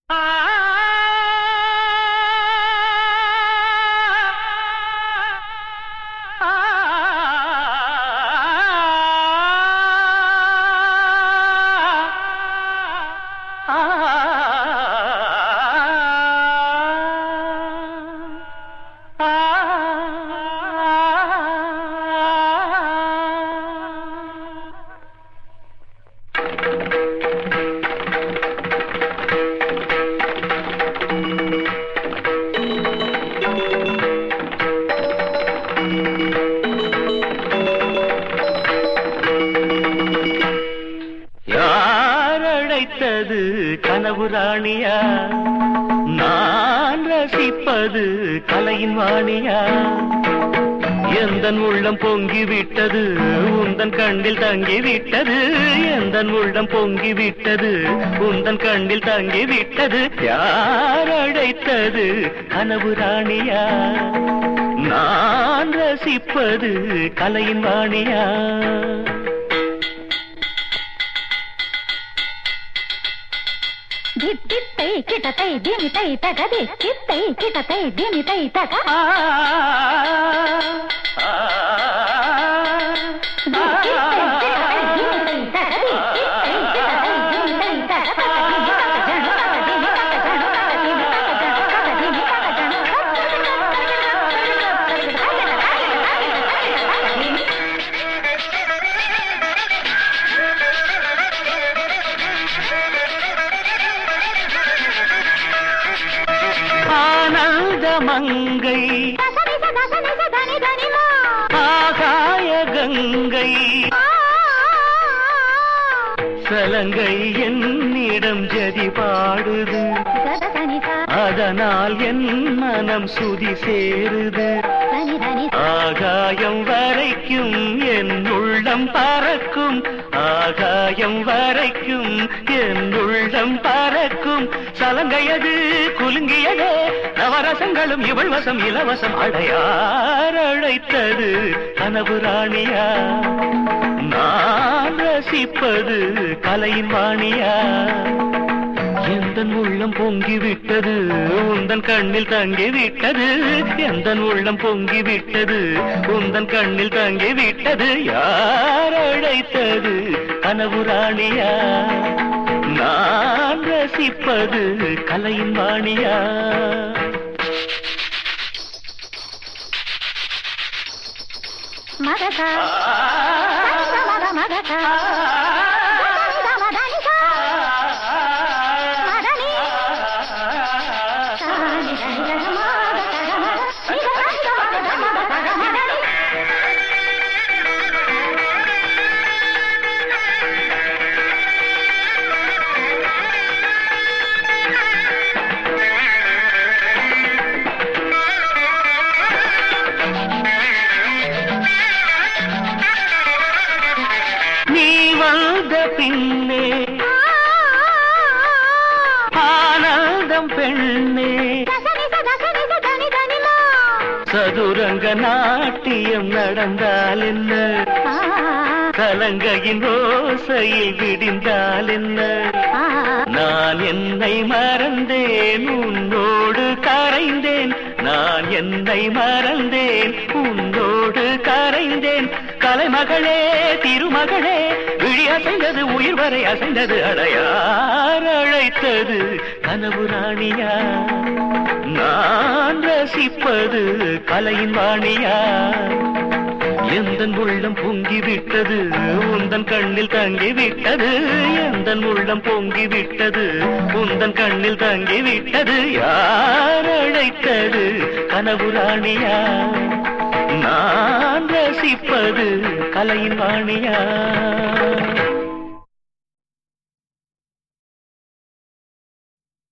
யார் அழைத்தது கனவு ராணியா நான் ரசிப்பது கலையின் வாணியா எந்தன் உள்ளம் பொங்கி விட்டது உந்தன் கண்ணில் தங்கி விட்டது எந்தன் உள்ளம் பொங்கி விட்டது உந்தன் கண்ணில் தங்கி விட்டது யார் அழைத்தது கனவு ராணியா நான் ரசிப்பது கலையின் வாணியா దిత్తిత్తై కిటతై దిమితై తగ దిత్తిత్తై కిటతై దిమితై తగ దిత్తిత్తై కిటతై దిమితై తగ దిత్తిత్తై కిటతై దిమితై తగ తగ దిమి తగ జను తగ దిమి తగ జను తగ దిమి తగ జను తగ దిమి తగ జను ஆனந்த மங்கை దసని దసని దని దని మా ஆகாய கங்கை சலங்கை என்னிடம் ஜதி பாடுது దసని அதனால் என் மனம் சுதி சேருது దని దని ஆகாயம் வரைக்கும் என் உள்ளம் பறக்கும் ஆகாயம் வரைக்கும் என் உள்ளம் பறக்கும் சலங்கையது குலுங்கியதே நவரசங்களும் இவள் வசம் இலவசம் அடையார் அழைத்தது கனவு ராணியா நான் ரசிப்பது கலையின் வாணியா எந்தன் உள்ளம் பொங்கி விட்டது உந்தன் கண்ணில் தங்கி விட்டது எந்தன் உள்ளம் பொங்கி விட்டது உந்தன் கண்ணில் தங்கி விட்டது யார் அழைத்தது கனவு ராணியா நான் ரசிப்பது கலையின் வாணியா మగక మగ మగక మదని మదని సాని దని గగ మగ గగ మగ నిగ దని గగ గగ మగ గగ మదని நீ வந்த பின்னே ஆனந்தம் பெண்ணே దసని దసని దని దని మా சதுரங்க நாட்டியம் நடந்தால் என்ன கலங்கையின் ஓசையில் விடிந்தால் என்ன நான் என்னை மறந்தேன் உன்னோடு கரைந்தேன் நான் என்னை மறந்தேன் உன்னோடு கரைந்தேன் கலைமகளே திருமகளே விழி அசைந்தது உயிர் வரை அசைந்தது அடையார் அழைத்தது கனவு ராணியா நான் ரசிப்பது கலையின் வாணியா எந்தன் உள்ளம் பொங்கி விட்டது உந்தன் கண்ணில் தங்கி விட்டது எந்தன் உள்ளம் பொங்கி விட்டது உந்தன் கண்ணில் தங்கி விட்டது யார் அழைத்தது கனவு ராணியா நான் ரசிப்பது கலையின் வாணியா